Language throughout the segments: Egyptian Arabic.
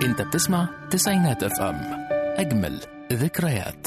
انت بتسمع تسعينات اف ام اجمل ذكريات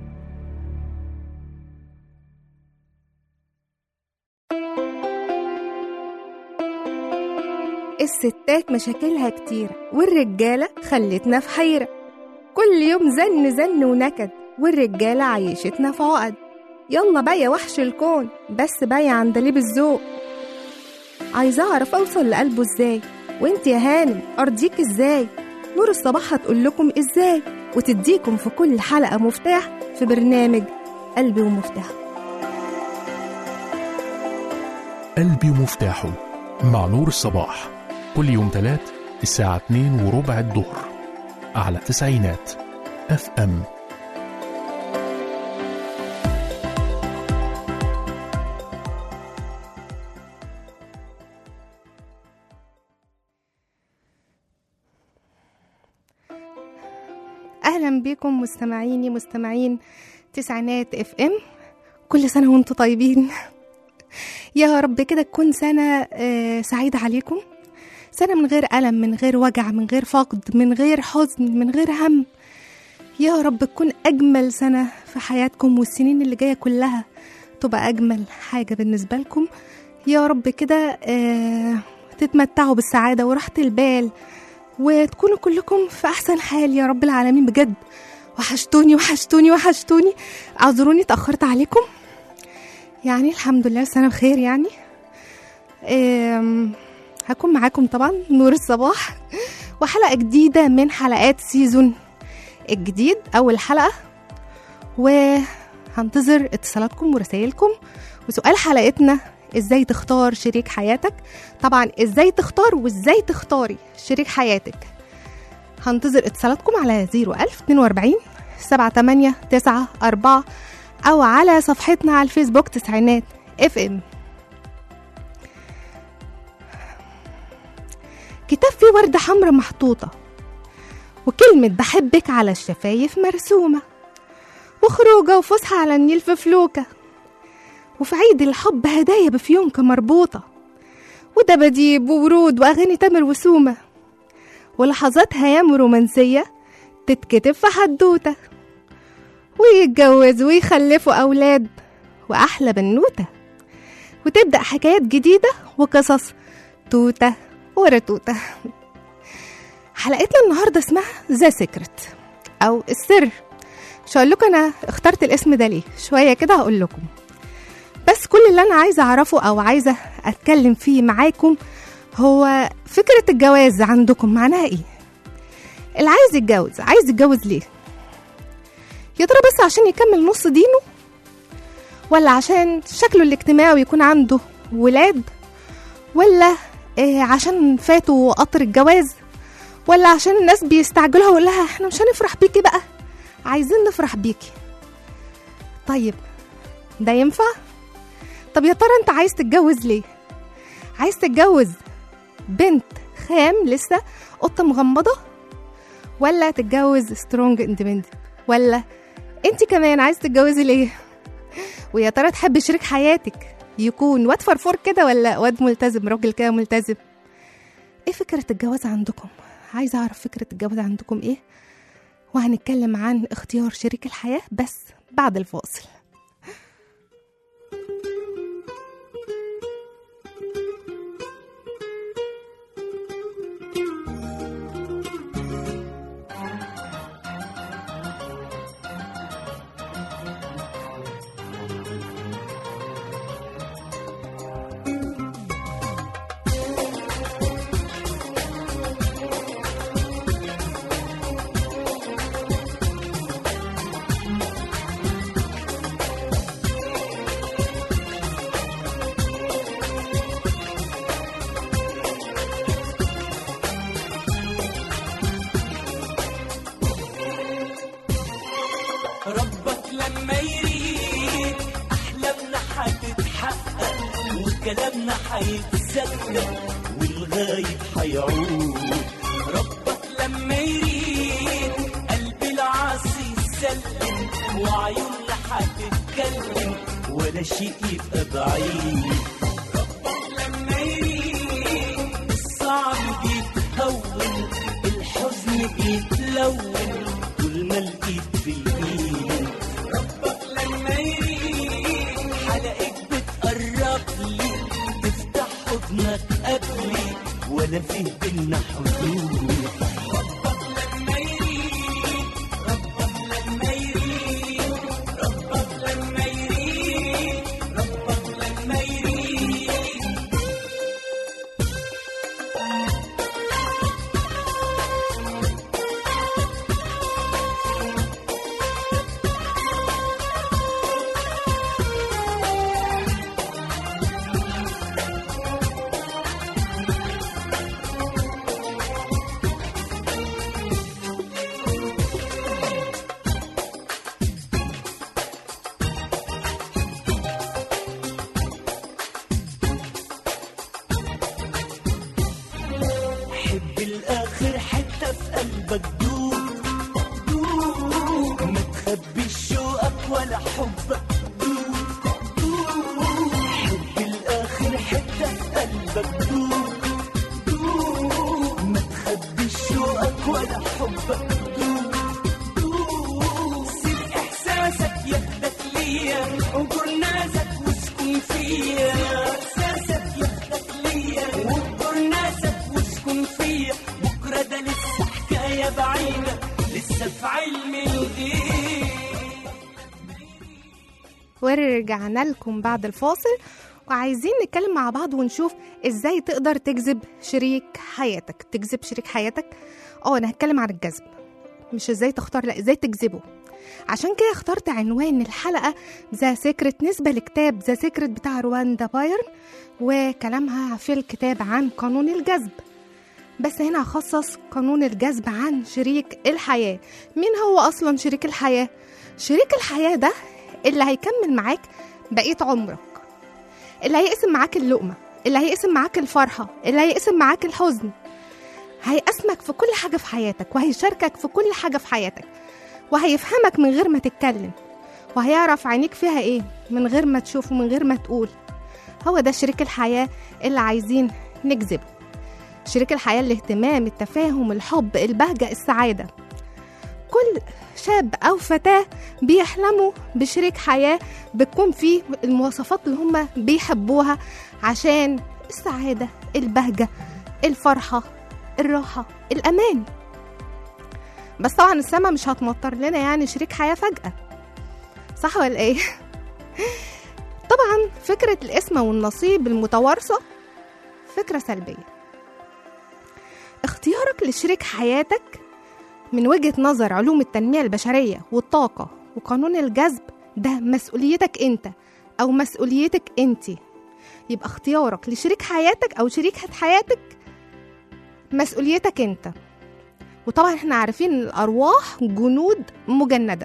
الستات مشاكلها كتير والرجالة خلتنا في حيرة كل يوم زن زن ونكد والرجالة عيشتنا في عقد يلا بقى يا وحش الكون بس بقى يا عندليب الذوق عايزة أعرف أوصل لقلبه إزاي وإنت يا هانم أرضيك إزاي نور الصباح هتقول لكم إزاي وتديكم في كل حلقة مفتاح في برنامج قلبي ومفتاحه قلبي ومفتاحه مع نور الصباح كل يوم تلات الساعة 2 وربع الظهر على تسعينات اف ام اهلا بكم مستمعيني مستمعين تسعينات اف ام كل سنه وانتم طيبين يا رب كده تكون سنه آه، سعيده عليكم سنه من غير الم من غير وجع من غير فقد من غير حزن من غير هم يا رب تكون اجمل سنه في حياتكم والسنين اللي جايه كلها تبقى اجمل حاجه بالنسبه لكم يا رب كده آه، تتمتعوا بالسعاده وراحه البال وتكونوا كلكم في احسن حال يا رب العالمين بجد وحشتوني وحشتوني وحشتوني اعذروني اتاخرت عليكم يعني الحمد لله السنه بخير يعني أم، هكون معاكم طبعا نور الصباح وحلقه جديده من حلقات سيزون الجديد اول حلقه وهنتظر اتصالاتكم ورسائلكم وسؤال حلقتنا ازاي تختار شريك حياتك طبعا ازاي تختار وازاي تختاري شريك حياتك هنتظر اتصالاتكم على 01000 42 78 9 4 او على صفحتنا على الفيسبوك تسعينات اف ام كتاب فيه وردة حمرا محطوطة وكلمة بحبك على الشفايف مرسومة وخروجة وفسحة على النيل في فلوكة وفي عيد الحب هدايا بفيونكة مربوطة ودباديب وورود وأغاني تامر وسومة ولحظات هيام رومانسية تتكتب في حدوتة ويتجوزوا ويخلفوا أولاد وأحلى بنوتة وتبدأ حكايات جديدة وقصص توتة ورا توتة حلقتنا النهاردة اسمها ذا سيكرت أو السر مش هقول لكم أنا اخترت الاسم ده ليه شوية كده هقول لكم بس كل اللي انا عايزه اعرفه او عايزه اتكلم فيه معاكم هو فكره الجواز عندكم معناها ايه اللي عايز يتجوز عايز يتجوز ليه يا ترى بس عشان يكمل نص دينه ولا عشان شكله الاجتماعي يكون عنده ولاد ولا إيه عشان فاتوا قطر الجواز ولا عشان الناس بيستعجلوها ويقول لها احنا مش هنفرح بيكي بقى عايزين نفرح بيكي طيب ده ينفع طب يا ترى انت عايز تتجوز ليه عايز تتجوز بنت خام لسه قطه مغمضه ولا تتجوز سترونج اندبندنت ولا انت كمان عايز تتجوزي ليه ويا ترى تحب شريك حياتك يكون واد فرفور كده ولا واد ملتزم راجل كده ملتزم ايه فكره الجواز عندكم عايزه اعرف فكره الجواز عندكم ايه وهنتكلم عن اختيار شريك الحياه بس بعد الفاصل ربك لما يريد احلامنا هتتحقق وكلامنا هيتصدق والغايب هيعود ربك لما يريد قلب العاصي يسلم وعيوننا هتتكلم ولا شيء يبقى بعيد ربك لما يريد الصعب بيتهون الحزن تلون طول ما الايد في الايد ربك لما يريد حلقك بتقرب لي تفتح حضنك قبلي ولا فيه بينا حدود ربك لما يريد ربك لما يريد ربك لما يريد ربك لما يريد حب الاخر حتى في قلبك دوب دوب ما تخبيش شوقك ولا حبك دوب دوب حب الاخر حتى في قلبك دوب دوب ما تخبيش شوقك ولا حبك دوب دوب سيب احساسك ياخدك ليا وجر ناسك واسكن فيا احساسك ياخدك ليا وجر ناسك واسكن فيا بكره ده لسه حكايه بعيده لسه في علم الغيب ورجعنا لكم بعد الفاصل وعايزين نتكلم مع بعض ونشوف ازاي تقدر تجذب شريك حياتك تجذب شريك حياتك اه انا هتكلم عن الجذب مش ازاي تختار لا ازاي تجذبه عشان كده اخترت عنوان الحلقة ذا سيكرت نسبة لكتاب ذا سيكرت بتاع رواندا بايرن وكلامها في الكتاب عن قانون الجذب بس هنا هخصص قانون الجذب عن شريك الحياة مين هو أصلا شريك الحياة؟ شريك الحياة ده اللي هيكمل معاك بقية عمرك اللي هيقسم معاك اللقمة اللي هيقسم معاك الفرحة اللي هيقسم معاك الحزن هيقسمك في كل حاجة في حياتك وهيشاركك في كل حاجة في حياتك وهيفهمك من غير ما تتكلم وهيعرف عينيك فيها ايه من غير ما تشوف ومن غير ما تقول هو ده شريك الحياة اللي عايزين نجذبه شريك الحياة الاهتمام التفاهم الحب البهجة السعادة كل شاب أو فتاة بيحلموا بشريك حياة بتكون فيه المواصفات اللي هم بيحبوها عشان السعادة البهجة الفرحة الراحة الأمان بس طبعا السما مش هتمطر لنا يعني شريك حياة فجأة صح ولا ايه؟ طبعا فكرة الاسم والنصيب المتوارثة فكرة سلبية اختيارك لشريك حياتك من وجهة نظر علوم التنمية البشرية والطاقة وقانون الجذب ده مسؤوليتك انت او مسؤوليتك انت يبقى اختيارك لشريك حياتك او شريكة حياتك مسؤوليتك انت وطبعا احنا عارفين ان الارواح جنود مجندة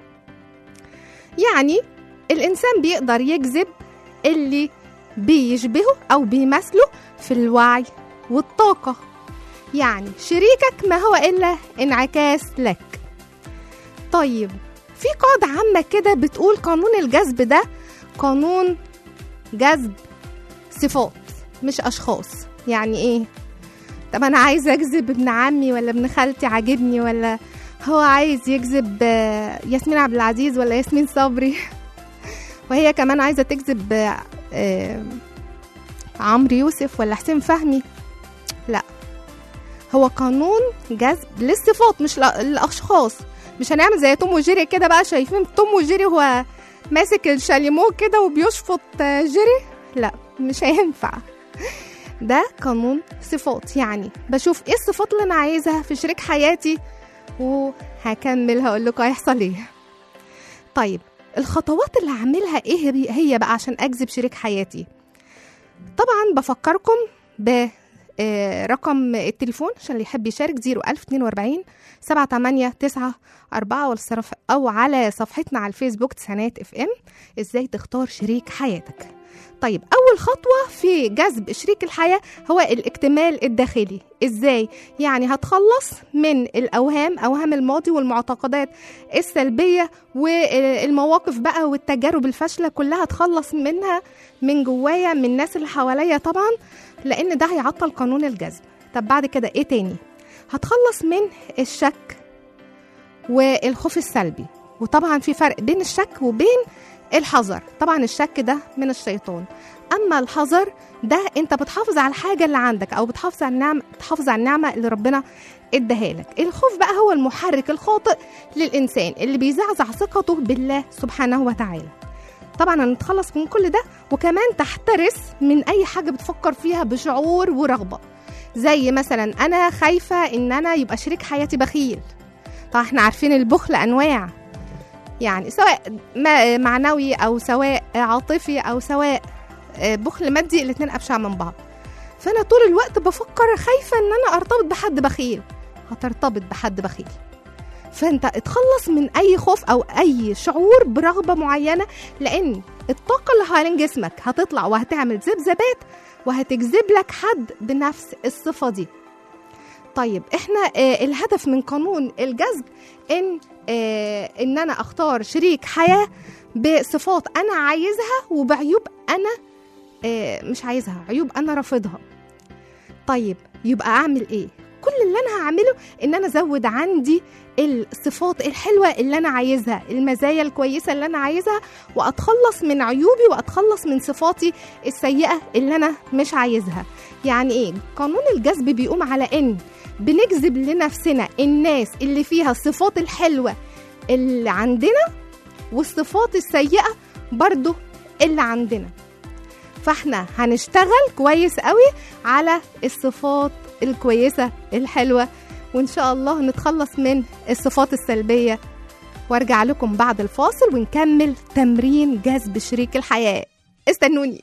يعني الانسان بيقدر يجذب اللي بيشبهه او بيمثله في الوعي والطاقة يعني شريكك ما هو إلا انعكاس لك طيب في قاعدة عامة كده بتقول قانون الجذب ده قانون جذب صفات مش أشخاص يعني إيه طب أنا عايزة أجذب ابن عمي ولا ابن خالتي عاجبني ولا هو عايز يجذب آه، ياسمين عبد العزيز ولا ياسمين صبري وهي كمان عايزة تجذب آه، آه، عمرو يوسف ولا حسين فهمي لا هو قانون جذب للصفات مش لا- للاشخاص مش هنعمل زي توم وجيري كده بقى شايفين توم وجيري هو ماسك الشاليمو كده وبيشفط آه، جيري لا مش هينفع ده قانون صفات يعني بشوف ايه الصفات اللي انا عايزها في شريك حياتي وهكمل هقول لكم هيحصل ايه طيب الخطوات اللي هعملها ايه هي- هي بقى عشان اجذب شريك حياتي طبعا بفكركم ب آه، رقم التليفون عشان اللي يحب يشارك 01042 7894 4 والصرف او على صفحتنا على الفيسبوك تسعينات اف ام ازاي تختار شريك حياتك طيب اول خطوه في جذب شريك الحياه هو الاكتمال الداخلي ازاي يعني هتخلص من الاوهام اوهام الماضي والمعتقدات السلبيه والمواقف بقى والتجارب الفاشله كلها تخلص منها من جوايا من الناس اللي حواليا طبعا لان ده هيعطل قانون الجذب طب بعد كده ايه تاني هتخلص من الشك والخوف السلبي وطبعا في فرق بين الشك وبين الحذر طبعا الشك ده من الشيطان اما الحذر ده انت بتحافظ على الحاجه اللي عندك او بتحافظ على النعمه بتحافظ على النعمه اللي ربنا اداها لك الخوف بقى هو المحرك الخاطئ للانسان اللي بيزعزع ثقته بالله سبحانه وتعالى طبعا هنتخلص من كل ده وكمان تحترس من اي حاجه بتفكر فيها بشعور ورغبه زي مثلا انا خايفه ان انا يبقى شريك حياتي بخيل طبعا احنا عارفين البخل انواع يعني سواء ما- معنوي او سواء عاطفي او سواء آه، بخل مادي الاتنين ابشع من بعض فانا طول الوقت بفكر خايفه ان انا ارتبط بحد بخيل هترتبط بحد بخيل فانت اتخلص من اي خوف او اي شعور برغبه معينه لان الطاقه اللي حوالين جسمك هتطلع وهتعمل ذبذبات وهتجذب لك حد بنفس الصفه دي طيب احنا آه الهدف من قانون الجذب ان آه ان انا اختار شريك حياه بصفات انا عايزها وبعيوب انا آه مش عايزها عيوب انا رافضها طيب يبقى اعمل ايه كل اللي انا هعمله ان انا ازود عندي الصفات الحلوه اللي انا عايزها المزايا الكويسه اللي انا عايزها واتخلص من عيوبي واتخلص من صفاتي السيئه اللي انا مش عايزها يعني ايه قانون الجذب بيقوم على ان بنجذب لنفسنا الناس اللي فيها الصفات الحلوه اللي عندنا والصفات السيئه برضو اللي عندنا فاحنا هنشتغل كويس قوي على الصفات الكويسه الحلوه وان شاء الله نتخلص من الصفات السلبيه وارجع لكم بعد الفاصل ونكمل تمرين جذب شريك الحياه استنوني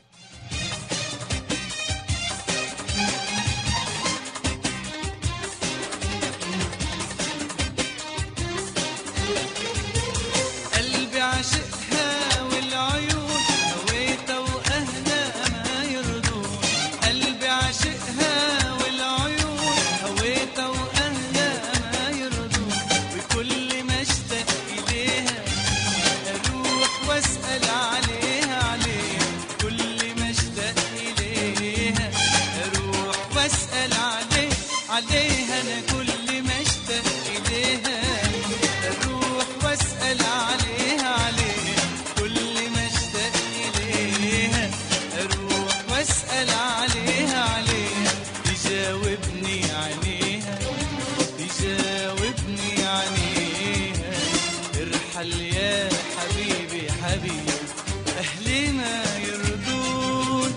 قلبي عاشقها والعيون هويتها واهلها ما يرضون قلبي عاشقها والعيون هويتها واهلها ما يرضون وكل ما اشتاق اليها اروح واسال عليها عليها كل ما اشتاق اليها اروح واسال عليه عليها انا كل ما اشتاق اليها اروح واسال عليها عليها كل ما اشتاق اليها اروح واسال عليها عليها يجاوبني عينيها يجاوبني عينيها ارحل يا حبيبي حبيبي اهلي ما يرضون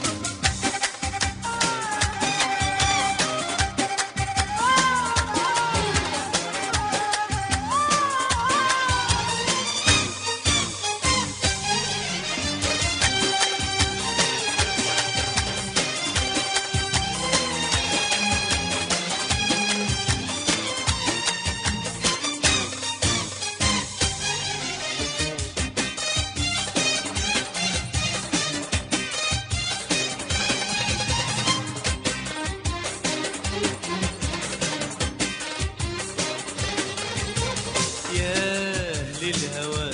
يا أهل الهوى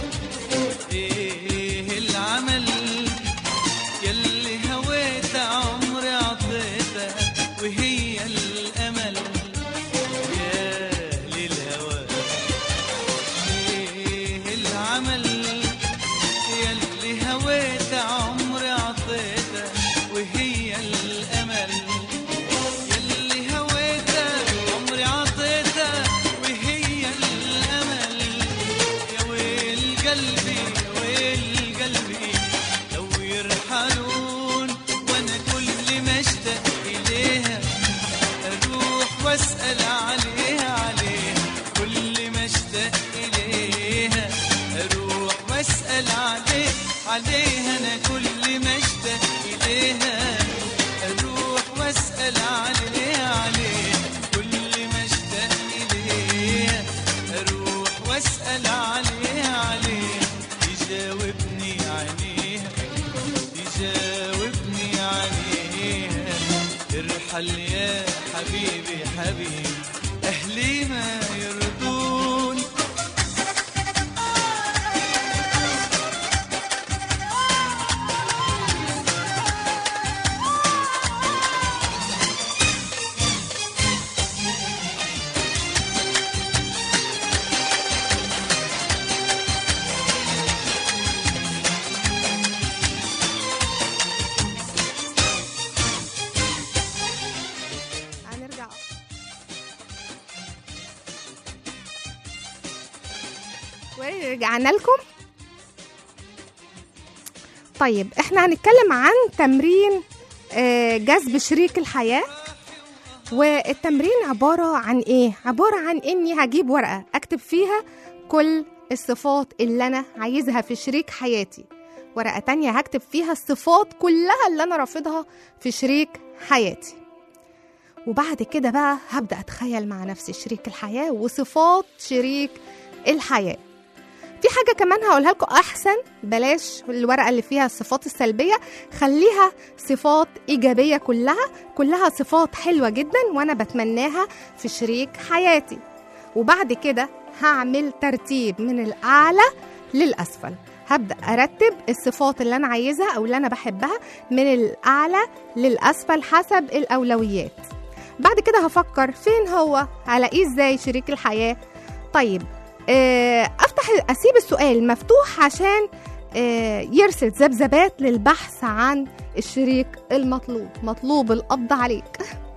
إيه العمل يلي هويت عمري عطيتها وهي الأمل يا أهل الهوى إيه العمل يلي هويت عمري عطيتها وهي الأمل يلي هويته عمري عطيته وهي الامل يا ويل قلبي يا ويل قلبي لو يرحلون وانا كل ما اشتاق اليها اروح واسال عليها عليها كل ما اشتاق اليها اروح واسال عليه عليها انا كل ما اشتاق اليها اروح واسال عليها عليها كل ما اشتاق اليها اروح واسال عليها عليها يجاوبني عينيها يجاوبني عينيها ارحل يا حبيبي حبيبي اهلي ما يرضون ورجعنا لكم طيب احنا هنتكلم عن تمرين آه، جذب شريك الحياة والتمرين عبارة عن ايه؟ عبارة عن اني هجيب ورقة اكتب فيها كل الصفات اللي انا عايزها في شريك حياتي ورقة تانية هكتب فيها الصفات كلها اللي انا رافضها في شريك حياتي وبعد كده بقى هبدأ أتخيل مع نفسي شريك الحياة وصفات شريك الحياة في حاجة كمان هقولها لكم أحسن بلاش الورقة اللي فيها الصفات السلبية خليها صفات إيجابية كلها كلها صفات حلوة جدا وأنا بتمناها في شريك حياتي وبعد كده هعمل ترتيب من الأعلى للأسفل هبدأ أرتب الصفات اللي أنا عايزها أو اللي أنا بحبها من الأعلى للأسفل حسب الأولويات بعد كده هفكر فين هو هلاقيه ازاي شريك الحياة طيب آه، افتح اسيب السؤال مفتوح عشان آه، يرسل ذبذبات للبحث عن الشريك المطلوب مطلوب القبض عليك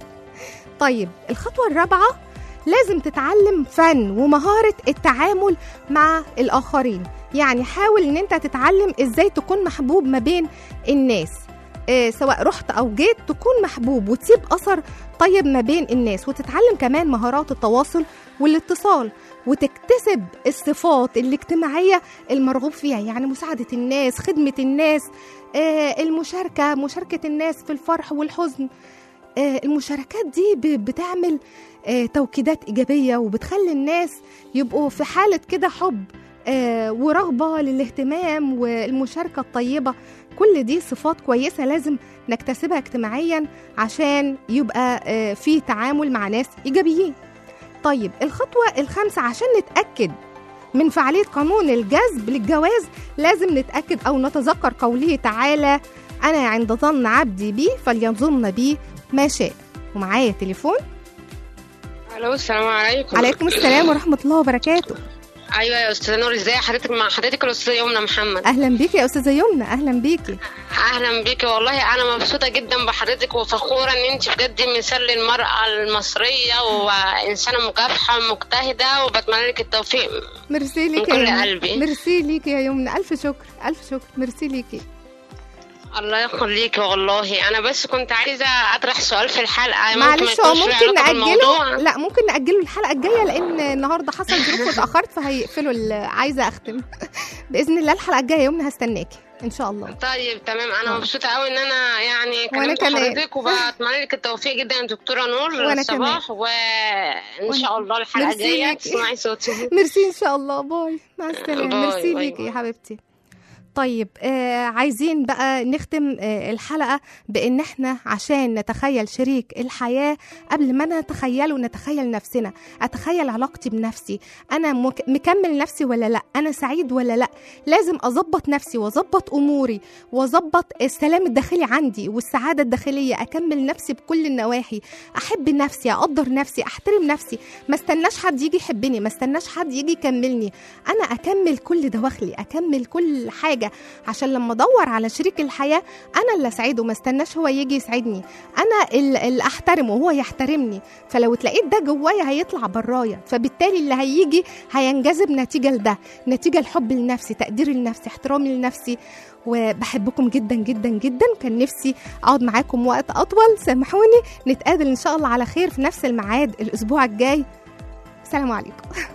طيب الخطوة الرابعة لازم تتعلم فن ومهارة التعامل مع الآخرين يعني حاول ان انت تتعلم ازاي تكون محبوب ما بين الناس آه، سواء رحت او جيت تكون محبوب وتسيب اثر طيب ما بين الناس وتتعلم كمان مهارات التواصل والاتصال وتكتسب الصفات الاجتماعيه المرغوب فيها يعني مساعده الناس خدمه الناس آه، المشاركه مشاركه الناس في الفرح والحزن آه، المشاركات دي ب- بتعمل آه، توكيدات ايجابيه وبتخلي الناس يبقوا في حاله كده حب آه، ورغبه للاهتمام والمشاركه الطيبه كل دي صفات كويسه لازم نكتسبها اجتماعيا عشان يبقى آه، في تعامل مع ناس ايجابيين طيب الخطوه الخامسه عشان نتاكد من فعاليه قانون الجذب للجواز لازم نتاكد او نتذكر قوله تعالى انا عند ظن عبدي بي فليظن بي ما شاء ومعايا تليفون الو السلام عليكم عليكم السلام ورحمه الله وبركاته ايوه يا استاذه نور ازاي حضرتك مع حضرتك الاستاذه يمنى محمد اهلا بيكي يا استاذه يمنى اهلا بيكي اهلا بيكي والله انا مبسوطه جدا بحضرتك وفخوره ان انت بجد مثال للمراه المصريه وانسانه مكافحه مجتهده وبتمنى لك التوفيق ميرسي ليكي من يا كل يمنى. قلبي. ميرسي ليكي يا يمنى الف شكر الف شكر ميرسي ليكي الله يخليكي والله انا بس كنت عايزه اطرح سؤال في الحلقه معلش ما هو يكونش له ممكن علاقة نأجله بالموضوع. لا ممكن نأجله الحلقة الجاية لأن النهاردة حصل ظروف واتأخرت فهيقفلوا ال- عايزة أختم بإذن الله الحلقة الجاية يومنا هستناكي إن شاء الله طيب تمام انا مبسوطه قوي ان انا يعني وأنا كلمت كمان. حضرتك وبتمنى لك التوفيق جدا يا دكتوره نور وأنا الصباح وان شاء الله الحلقه ميرسي الجايه ليكي. تسمعي صوتي ميرسي إن شاء الله باي مع السلامة باي، ميرسي باي، ليكي باي. يا حبيبتي طيب آه عايزين بقى نختم آه الحلقة بإن احنا عشان نتخيل شريك الحياة قبل ما نتخيله نتخيل نفسنا أتخيل علاقتي بنفسي أنا مك- مكمل نفسي ولا لأ أنا سعيد ولا لأ لازم أظبط نفسي وأظبط أموري وأظبط السلام الداخلي عندي والسعادة الداخلية أكمل نفسي بكل النواحي أحب نفسي أقدر نفسي أحترم نفسي ما استناش حد يجي يحبني ما استناش حد يجي يكملني انا اكمل كل دواخلي اكمل كل حاجه عشان لما ادور على شريك الحياه انا اللي اسعده ما استناش هو يجي يسعدني انا ال- اللي احترمه وهو يحترمني فلو اتلاقيت ده جوايا هيطلع برايا فبالتالي اللي هيجي هينجذب نتيجه لده نتيجه الحب لنفسي تقدير لنفسي احترامي لنفسي وبحبكم جدا جدا جدا كان نفسي اقعد معاكم وقت اطول سامحوني نتقابل ان شاء الله على خير في نفس الميعاد الاسبوع الجاي السلام عليكم